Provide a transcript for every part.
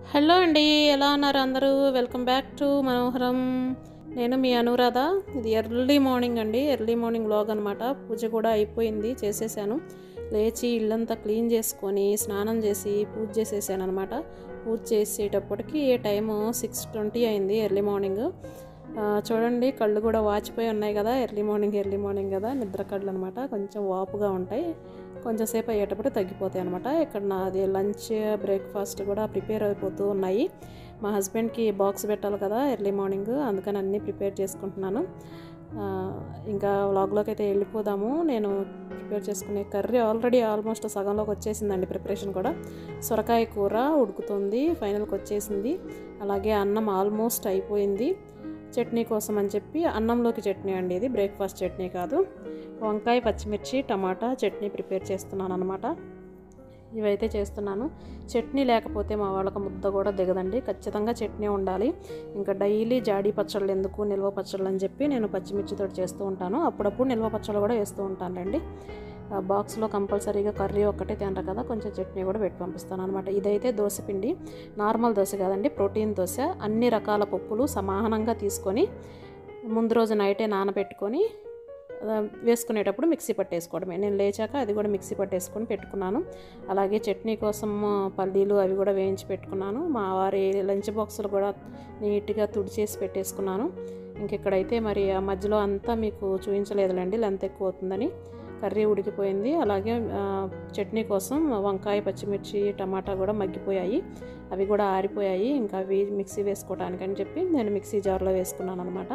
hello అండి ఎలా ఉన్నారు అందరూ వెల్కమ్ బ్యాక్ టు మనోహరం నేను మీ అనురాధ ఇది ఎర్లీ మార్నింగ్ అండి ఎర్లీ మార్నింగ్ వ్లాగ్ అనమాట పూజ కూడా అయిపోయింది చేసేసాను లేచి ఇల్లంతా క్లీన్ చేసుకొని స్నానం చేసి పూజ చేసేసాను అనమాట పూజ చేసేటప్పటికి టైము సిక్స్ ట్వంటీ అయింది ఎర్లీ మార్నింగ్ ఆ, చూడండి కళ్ళు కూడా వాచిపోయి ఉన్నాయి కదా ఎర్లీ మార్నింగ్ ఎర్లీ మార్నింగ్ కదా నిద్ర కళ్ళు అనమాట కొంచెం వాపుగా ఉంటాయి కొంచెం సేపు అయ్యేటప్పుడు తగ్గిపోతాయి అనమాట ఇక్కడ నాది లంచ్ బ్రేక్ఫాస్ట్ కూడా ప్రిపేర్ అయిపోతూ ఉన్నాయి మా హస్బెండ్కి బాక్స్ పెట్టాలి కదా ఎర్లీ మార్నింగ్ అందుకని అన్నీ ప్రిపేర్ చేసుకుంటున్నాను ఆ, ఇంకా వ్లాగ్లోకి అయితే వెళ్ళిపోదాము నేను ప్రిపేర్ చేసుకునే కర్రీ ఆల్రెడీ ఆల్మోస్ట్ సగంలోకి వచ్చేసిందండి ప్రిపరేషన్ కూడా సొరకాయ కూర ఉడుకుతుంది ఫైనల్కి వచ్చేసింది అలాగే అన్నం ఆల్మోస్ట్ అయిపోయింది చట్నీ కోసం అని చెప్పి అన్నంలోకి చట్నీ అండి ఇది బ్రేక్ఫాస్ట్ చట్నీ కాదు వంకాయ పచ్చిమిర్చి టమాటా చట్నీ ప్రిపేర్ చేస్తున్నాను అనమాట ఇవైతే చేస్తున్నాను చట్నీ లేకపోతే మా వాళ్ళకి ముద్ద కూడా దిగదండి ఖచ్చితంగా చట్నీ ఉండాలి ఇంకా డైలీ జాడీ పచ్చళ్ళు ఎందుకు నిల్వ పచ్చళ్ళు అని చెప్పి నేను పచ్చిమిర్చితో చేస్తూ ఉంటాను అప్పుడప్పుడు నిల్వ పచ్చళ్ళు కూడా వేస్తూ ఉంటానులేండి ఆ బాక్స్లో కంపల్సరీగా కర్రీ ఒక్కటే తింటారు కదా కొంచెం చట్నీ కూడా పెట్టి పంపిస్తాను అనమాట ఇదైతే దోశ పిండి నార్మల్ దోశ కాదండి ప్రోటీన్ దోశ అన్ని రకాల పప్పులు సమానంగా తీసుకొని ముందు రోజు నైటే నానబెట్టుకొని ఆ, వేసుకునేటప్పుడు మిక్సీ పట్టేసుకోవడమే నేను లేచాక అది కూడా మిక్సీ పట్టేసుకొని పెట్టుకున్నాను అలాగే చట్నీ కోసం ఆ, పల్లీలు అవి కూడా వేయించి పెట్టుకున్నాను మా వారి లంచ్ బాక్సులు కూడా నీట్గా తుడిచేసి పెట్టేసుకున్నాను ఇంక ఇక్కడైతే మరి ఆ మధ్యలో అంతా మీకు చూపించలేదులేండి లెంత్ ఎక్కువ అవుతుందని కర్రీ ఉడికిపోయింది అలాగే ఆ, చట్నీ కోసం వంకాయ పచ్చిమిర్చి టమాటా కూడా మగ్గిపోయాయి అవి కూడా ఆరిపోయాయి ఇంకా అవి మిక్సీ వేసుకోవడానికి అని చెప్పి నేను మిక్సీ జార్లో వేసుకున్నాను అనమాట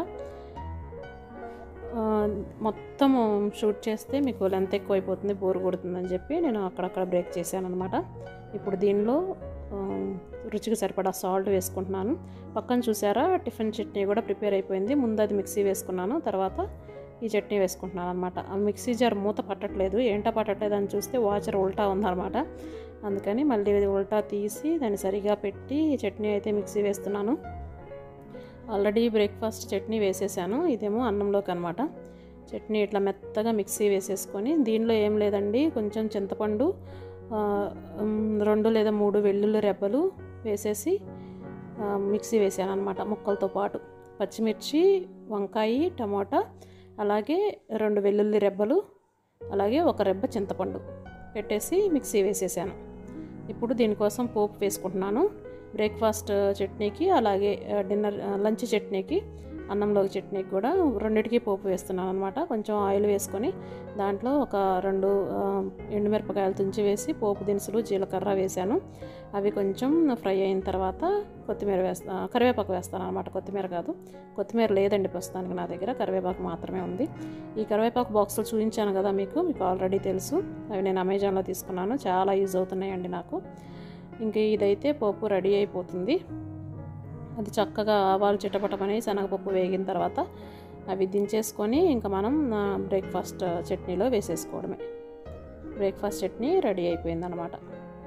మొత్తం షూట్ చేస్తే మీకు లెంత్ ఎక్కువ అయిపోతుంది బోర్ కొడుతుందని చెప్పి నేను అక్కడక్కడ బ్రేక్ చేశాను అనమాట ఇప్పుడు దీనిలో ఆ, రుచికి సరిపడా సాల్ట్ వేసుకుంటున్నాను పక్కన చూసారా టిఫిన్ చట్నీ కూడా ప్రిపేర్ అయిపోయింది ముందు అది మిక్సీ వేసుకున్నాను తర్వాత ఈ చట్నీ వేసుకుంటున్నాను అనమాట ఆ మిక్సీ జార్ మూత పట్టట్లేదు ఏంటో పట్టట్లేదు అని చూస్తే వాచర్ ఉల్టా ఉందన్నమాట అందుకని మళ్ళీ ఇది ఉల్టా తీసి దాన్ని సరిగా పెట్టి ఈ చట్నీ అయితే మిక్సీ వేస్తున్నాను ఆల్రెడీ బ్రేక్ఫాస్ట్ చట్నీ వేసేసాను ఇదేమో అన్నంలోకి అనమాట చట్నీ ఇట్లా మెత్తగా మిక్సీ వేసేసుకొని దీనిలో ఏం లేదండి కొంచెం చింతపండు ఆ, ఉమ్, రెండు లేదా మూడు వెల్లుల్లి రెబ్బలు వేసేసి ఆ, మిక్సీ వేసాను అనమాట ముక్కలతో పాటు పచ్చిమిర్చి వంకాయ టమోటా అలాగే రెండు వెల్లుల్లి రెబ్బలు అలాగే ఒక రెబ్బ చింతపండు పెట్టేసి మిక్సీ వేసేసాను ఇప్పుడు దీనికోసం పోపు వేసుకుంటున్నాను బ్రేక్ఫాస్ట్ చట్నీకి అలాగే ఆ, డిన్నర్ ఆ, లంచ్ చట్నీకి అన్నంలోకి చట్నీకి కూడా రెండిటికి పోపు వేస్తున్నాను అనమాట కొంచెం ఆయిల్ వేసుకొని దాంట్లో ఒక రెండు ఆ, ఎండుమిరపకాయలు తుంచి వేసి పోపు దినుసులు జీలకర్ర వేసాను అవి కొంచెం ఫ్రై అయిన తర్వాత కొత్తిమీర వేస్తా కరివేపాకు వేస్తాను అనమాట కొత్తిమీర కాదు కొత్తిమీర లేదండి ప్రస్తుతానికి నా దగ్గర కరివేపాకు మాత్రమే ఉంది ఈ కరివేపాకు బాక్సులు చూపించాను కదా మీకు మీకు ఆల్రెడీ తెలుసు అవి నేను అమెజాన్లో తీసుకున్నాను చాలా యూజ్ అవుతున్నాయండి నాకు ఇంక ఇదైతే పోపు రెడీ అయిపోతుంది అది చక్కగా ఆవాలు చిటపటమని శనగపప్పు వేగిన తర్వాత అవి దించేసుకొని ఇంకా మనం ఆ, బ్రేక్ఫాస్ట్ చట్నీలో వేసేసుకోవడమే బ్రేక్ఫాస్ట్ చట్నీ రెడీ అయిపోయిందనమాట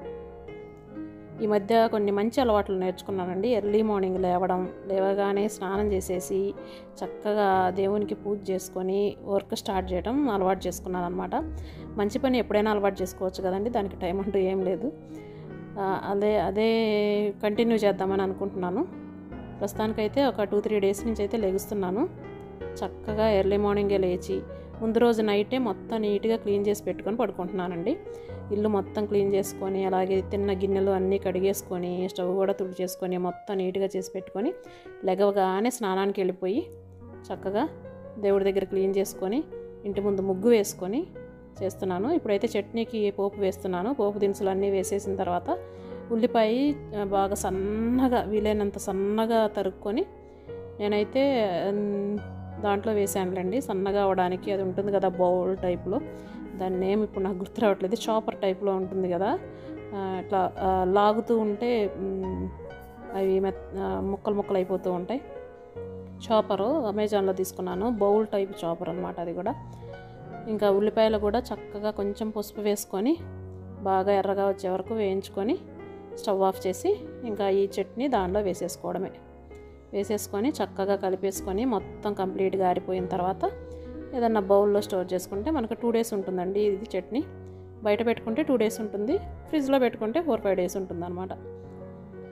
ఈ మధ్య కొన్ని మంచి అలవాట్లు నేర్చుకున్నానండి ఎర్లీ మార్నింగ్ లేవడం లేవగానే స్నానం చేసేసి చక్కగా దేవునికి పూజ చేసుకొని వర్క్ స్టార్ట్ చేయడం అలవాటు చేసుకున్నాను అనమాట మంచి పని ఎప్పుడైనా అలవాటు చేసుకోవచ్చు కదండి దానికి టైం అంటూ ఏం లేదు ఆ, అదే అదే కంటిన్యూ చేద్దామని అనుకుంటున్నాను ప్రస్తుతానికైతే ఒక టూ త్రీ డేస్ నుంచి అయితే లెగుస్తున్నాను చక్కగా ఎర్లీ మార్నింగే లేచి ముందు రోజు నైటే మొత్తం నీట్గా క్లీన్ చేసి పెట్టుకొని పడుకుంటున్నానండి ఇల్లు మొత్తం క్లీన్ చేసుకొని అలాగే తిన్న గిన్నెలు అన్నీ కడిగేసుకొని స్టవ్ కూడా తుడిచేసుకొని మొత్తం నీట్గా చేసి పెట్టుకొని లెగవగానే స్నానానికి వెళ్ళిపోయి చక్కగా దేవుడి దగ్గర క్లీన్ చేసుకొని ఇంటి ముందు ముగ్గు వేసుకొని చేస్తున్నాను ఇప్పుడైతే చట్నీకి పోపు వేస్తున్నాను పోపు దినుసులు అన్నీ వేసేసిన తర్వాత ఉల్లిపాయ ఆ, బాగా సన్నగా వీలైనంత సన్నగా తరుక్కొని నేనైతే ఉమ్, దాంట్లో వేసానులేండి సన్నగా అవడానికి అది ఉంటుంది కదా బౌల్ టైప్లో దాని నేమ్ ఇప్పుడు నాకు గుర్తు రావట్లేదు చాపర్ టైప్లో ఉంటుంది కదా ఆ, ఇట్లా ఆ, లాగుతూ ఉంటే ఉమ్, అవి మెత్ ఆ, ముక్కలు ముక్కలు అయిపోతూ ఉంటాయి చాపరు అమెజాన్లో తీసుకున్నాను బౌల్ టైప్ చాపర్ అనమాట అది కూడా ఇంకా ఉల్లిపాయలు కూడా చక్కగా కొంచెం పసుపు వేసుకొని బాగా ఎర్రగా వచ్చే వరకు వేయించుకొని స్టవ్ ఆఫ్ చేసి ఇంకా ఈ చట్నీ దానిలో వేసేసుకోవడమే వేసేసుకొని చక్కగా కలిపేసుకొని మొత్తం కంప్లీట్గా ఆరిపోయిన తర్వాత ఏదన్నా బౌల్లో స్టోర్ చేసుకుంటే మనకు టూ డేస్ ఉంటుందండి ఇది చట్నీ బయట పెట్టుకుంటే టూ డేస్ ఉంటుంది ఫ్రిడ్జ్లో పెట్టుకుంటే ఫోర్ ఫైవ్ డేస్ ఉంటుంది అనమాట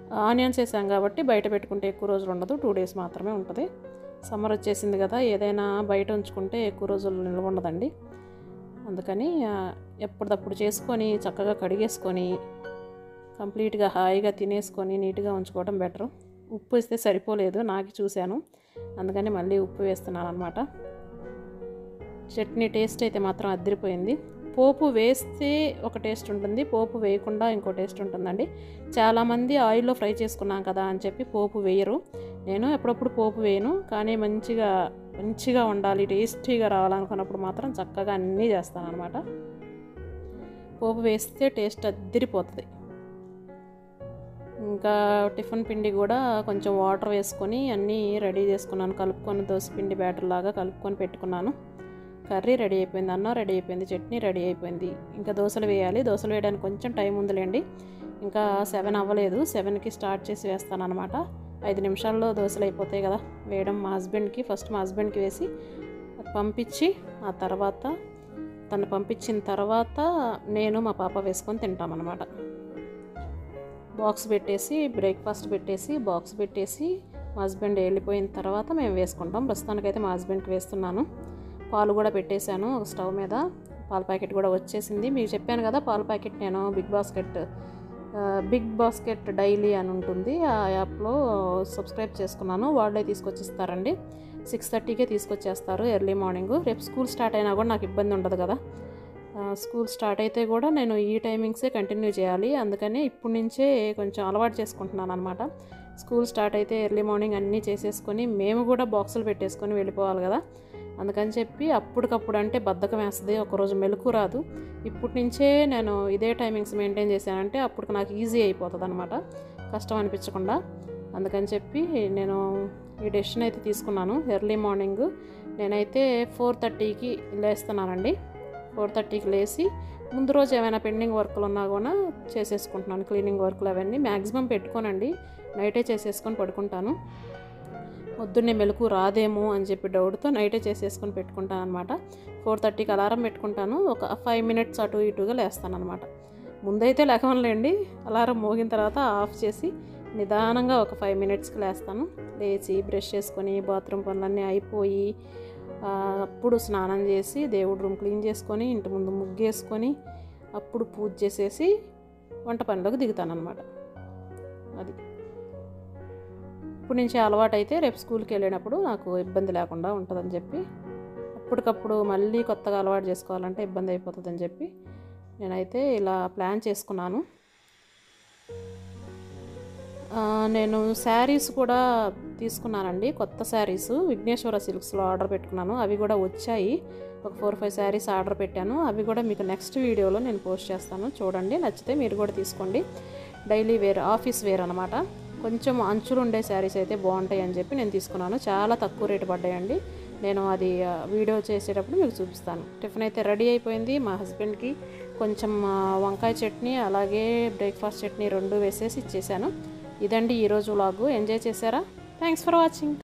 ఆనియన్స్ వేసాం కాబట్టి బయట పెట్టుకుంటే ఎక్కువ రోజులు ఉండదు టూ డేస్ మాత్రమే ఉంటుంది సమ్మర్ వచ్చేసింది కదా ఏదైనా బయట ఉంచుకుంటే ఎక్కువ రోజులు నిల్వ ఉండదండి అందుకని ఆ, ఎప్పటిదప్పుడు చేసుకొని చక్కగా కడిగేసుకొని కంప్లీట్గా హాయిగా తినేసుకొని నీట్గా ఉంచుకోవడం బెటర్ ఉప్పు వేస్తే సరిపోలేదు నాకు చూశాను అందుకని మళ్ళీ ఉప్పు వేస్తున్నాను అనమాట చట్నీ టేస్ట్ అయితే మాత్రం అద్దరిపోయింది పోపు వేస్తే ఒక టేస్ట్ ఉంటుంది పోపు వేయకుండా ఇంకో టేస్ట్ ఉంటుందండి చాలామంది ఆయిల్లో ఫ్రై చేసుకున్నాం కదా అని చెప్పి పోపు వేయరు నేను ఎప్పుడప్పుడు పోపు వేయను కానీ మంచిగా మంచిగా ఉండాలి టేస్టీగా రావాలనుకున్నప్పుడు మాత్రం చక్కగా అన్నీ చేస్తాను అనమాట పోపు వేస్తే టేస్ట్ అద్దరిపోతుంది ఇంకా టిఫిన్ పిండి కూడా కొంచెం వాటర్ వేసుకొని అన్నీ రెడీ చేసుకున్నాను కలుపుకొని దోశ పిండి బ్యాటర్ లాగా కలుపుకొని పెట్టుకున్నాను కర్రీ రెడీ అయిపోయింది అన్నం రెడీ అయిపోయింది చట్నీ రెడీ అయిపోయింది ఇంకా దోశలు వేయాలి దోశలు వేయడానికి కొంచెం టైం ఉందిలేండి ఇంకా సెవెన్ అవ్వలేదు సెవెన్కి స్టార్ట్ చేసి వేస్తాను అనమాట ఐదు నిమిషాల్లో దోశలు అయిపోతాయి కదా వేయడం మా హస్బెండ్కి ఫస్ట్ మా హస్బెండ్కి వేసి పంపించి ఆ తర్వాత తను పంపించిన తర్వాత నేను మా పాప వేసుకొని తింటామన్నమాట బాక్స్ పెట్టేసి బ్రేక్ఫాస్ట్ పెట్టేసి బాక్స్ పెట్టేసి మా హస్బెండ్ వెళ్ళిపోయిన తర్వాత మేము వేసుకుంటాం ప్రస్తుతానికైతే మా హస్బెండ్కి వేస్తున్నాను పాలు కూడా పెట్టేశాను ఒక స్టవ్ మీద పాల ప్యాకెట్ కూడా వచ్చేసింది మీకు చెప్పాను కదా పాల ప్యాకెట్ నేను బిగ్ బాస్కెట్ ఆ, బిగ్ బాస్కెట్ డైలీ అని ఉంటుంది ఆ యాప్లో సబ్స్క్రైబ్ చేసుకున్నాను వాళ్ళే తీసుకొచ్చిస్తారండి సిక్స్ థర్టీకే తీసుకొచ్చేస్తారు ఎర్లీ మార్నింగ్ రేపు స్కూల్ స్టార్ట్ అయినా కూడా నాకు ఇబ్బంది ఉండదు కదా ఆ, స్కూల్ స్టార్ట్ అయితే కూడా నేను ఈ టైమింగ్సే కంటిన్యూ చేయాలి అందుకని ఇప్పటి నుంచే కొంచెం అలవాటు చేసుకుంటున్నాను అనమాట స్కూల్ స్టార్ట్ అయితే ఎర్లీ మార్నింగ్ అన్నీ చేసేసుకొని మేము కూడా బాక్సులు పెట్టేసుకొని వెళ్ళిపోవాలి కదా అందుకని చెప్పి అప్పటికప్పుడు అంటే బద్ధకం వేస్తుంది ఒకరోజు మెలకు రాదు ఇప్పటి నుంచే నేను ఇదే టైమింగ్స్ మెయింటైన్ చేశానంటే అప్పుడు నాకు ఈజీ అయిపోతుంది అనమాట కష్టం అనిపించకుండా అందుకని చెప్పి నేను ఈ డెసిషన్ అయితే తీసుకున్నాను ఎర్లీ మార్నింగ్ నేనైతే ఫోర్ థర్టీకి లేస్తున్నానండి ఫోర్ థర్టీకి లేచి ముందు రోజు ఏమైనా పెండింగ్ వర్క్లు ఉన్నా కూడా చేసేసుకుంటున్నాను క్లీనింగ్ వర్క్లు అవన్నీ మ్యాక్సిమం పెట్టుకోనండి నైటే చేసేసుకొని పడుకుంటాను పొద్దున్నే మెలకు రాదేమో అని చెప్పి డౌట్తో నైటే చేసేసుకొని పెట్టుకుంటాను అనమాట ఫోర్ థర్టీకి అలారం పెట్టుకుంటాను ఒక ఫైవ్ మినిట్స్ అటు ఇటుగా లేస్తాను అనమాట ముందైతే లేకమనలేండి అలారం మోగిన తర్వాత ఆఫ్ చేసి నిదానంగా ఒక ఫైవ్ మినిట్స్కి లేస్తాను లేచి బ్రష్ చేసుకొని బాత్రూమ్ పనులన్నీ అయిపోయి ఆ, అప్పుడు స్నానం చేసి దేవుడి రూమ్ క్లీన్ చేసుకొని ఇంటి ముందు ముగ్గేసుకొని అప్పుడు పూజ చేసేసి వంట పనిలోకి దిగుతాను అనమాట అది ఇప్పుడు నుంచి అలవాటు అయితే రేపు స్కూల్కి వెళ్ళినప్పుడు నాకు ఇబ్బంది లేకుండా ఉంటుందని చెప్పి అప్పటికప్పుడు మళ్ళీ కొత్తగా అలవాటు చేసుకోవాలంటే ఇబ్బంది అయిపోతుందని చెప్పి నేనైతే ఇలా ప్లాన్ చేసుకున్నాను ఆ, నేను శారీస్ కూడా తీసుకున్నానండి కొత్త శారీస్ విఘ్నేశ్వర సిల్క్స్లో ఆర్డర్ పెట్టుకున్నాను అవి కూడా వచ్చాయి ఒక ఫోర్ ఫైవ్ శారీస్ ఆర్డర్ పెట్టాను అవి కూడా మీకు నెక్స్ట్ వీడియోలో నేను పోస్ట్ చేస్తాను చూడండి నచ్చితే మీరు కూడా తీసుకోండి డైలీ వేర్ ఆఫీస్ వేర్ అనమాట కొంచెం అంచులు ఉండే శారీస్ అయితే బాగుంటాయి అని చెప్పి నేను తీసుకున్నాను చాలా తక్కువ రేటు పడ్డాయండి నేను అది ఆ, వీడియో చేసేటప్పుడు మీకు చూపిస్తాను టిఫిన్ అయితే రెడీ అయిపోయింది మా హస్బెండ్కి కొంచెం ఆ, వంకాయ చట్నీ అలాగే బ్రేక్ఫాస్ట్ చట్నీ రెండు వేసేసి ఇచ్చేసాను ఇదండి ఈరోజు వ్లాగు ఎంజాయ్ చేశారా థ్యాంక్స్ ఫర్ వాచింగ్